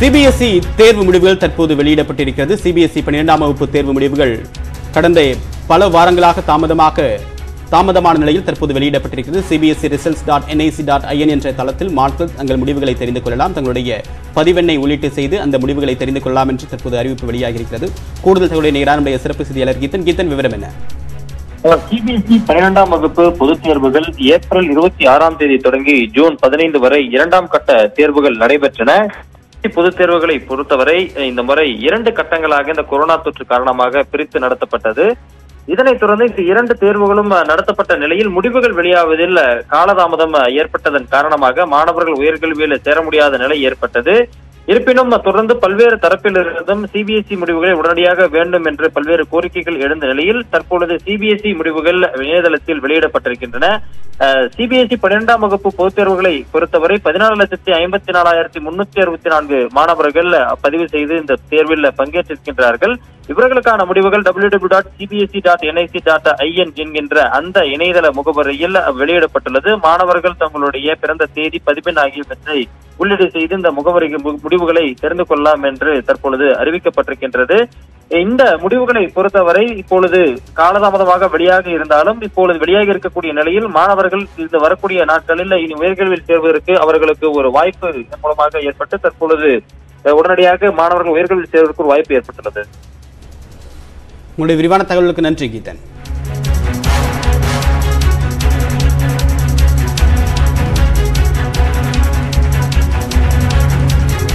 CBSE தேர்வு முடிவுகள் தற்போது வெளியிடப்பட்டிருக்கிறது சிபிஎஸ்இ பன்னிரெண்டாம் வகுப்பு தேர்வு முடிவுகள் கடந்த பல வாரங்களாக தாமதமாக தாமதமான நிலையில் தற்போது வெளியிடப்பட்டிருக்கிறது CBSE results dot NIC dot IN என்ற தளத்தில் மாணவர்கள் தங்கள் முடிவுகளை தெரிந்து கொள்ளலாம் தங்களுடைய பதிவெண்ணை உள்ளீட்டு செய்து அந்த முடிவுகளை தெரிந்து கொள்ளலாம் என்று தற்போது அறிவிப்பு வெளியாகியிருக்கிறது கூடுதல் தகவலை நேராக நம்முடைய சிறப்பு செய்தியாளர் கீதன் கீதன் விவரம் என்ன சிபிஎஸ்இ பன்னிரெண்டாம் வகுப்பு பொதுத் தேர்வுகள் ஏப்ரல் இருபத்தி ஆறாம் தேதி தொடங்கி ஜூன் பதினைந்து வரை இரண்டாம் கட்ட தேர்வுகள் நடைபெற்றன பொதுத் தேர்வுகளை பொறுத்தவரை இந்த முறை இரண்டு கட்டங்களாக இந்த கொரோனா தொற்று காரணமாக பிரித்து நடத்தப்பட்டது இதனைத் தொடர்ந்து இந்த இரண்டு தேர்வுகளும் நடத்தப்பட்ட நிலையில் முடிவுகள் வெளியாவதில் காலதாமதம் ஏற்பட்டதன் காரணமாக மாணவர்கள் உயர்கல்வியில் சேர முடியாத நிலை ஏற்பட்டது இருப்பினும் தொடர்ந்து பல்வேறு தரப்பிலிருந்தும் சிபிஎஸ்இ முடிவுகளை உடனடியாக வேண்டும் என்று பல்வேறு கோரிக்கைகள் எழுந்த நிலையில் தற்பொழுது சிபிஎஸ்இ முடிவுகள் இணையதளத்தில் வெளியிடப்பட்டிருக்கின்றன சிபிஎஸ்இ பன்னிரெண்டாம் வகுப்பு பொதுத் தேர்வுகளை பொறுத்தவரை பதினாலு லட்சத்தி ஐம்பத்தி நாலாயிரத்தி முன்னூத்தி அறுபத்தி நான்கு மாணவர்கள் பதிவு செய்து இந்த தேர்வில் பங்கேற்றிருக்கின்றார்கள் இவர்களுக்கான முடிவுகள் W W dot CBSE dot NIC dot IN என்கின்ற அந்த இணையதள முகவரியில் வெளியிடப்பட்டுள்ளது மாணவர்கள் தங்களுடைய பிறந்த தேதி பதிப்பெண் ஆகியவற்றை உள்ளீடு செய்து இந்த முகவரி முடிவுகளை தெரிந்து கொள்ளலாம் என்று தற்பொழுது அறிவிக்கப்பட்டிருக்கின்றது இந்த முடிவுகளை பொறுத்தவரை இப்பொழுது காலதாமதமாக வெளியாக இருந்தாலும் இப்பொழுது வெளியாக இருக்கக்கூடிய நிலையில் மாணவர்கள் இந்த வரக்கூடிய நாட்களில் இனி உயர்கல்வியில் சேர்வதற்கு அவர்களுக்கு ஒரு வாய்ப்பு இதன் மூலமாக ஏற்பட்டு தற்பொழுது உடனடியாக மாணவர்கள் உயர்கல்வியில் சேர்வதற்கு ஒரு வாய்ப்பு ஏற்பட்டுள்ளது உங்களுடைய விரிவான தகவலுக்கு நன்றி கீதன்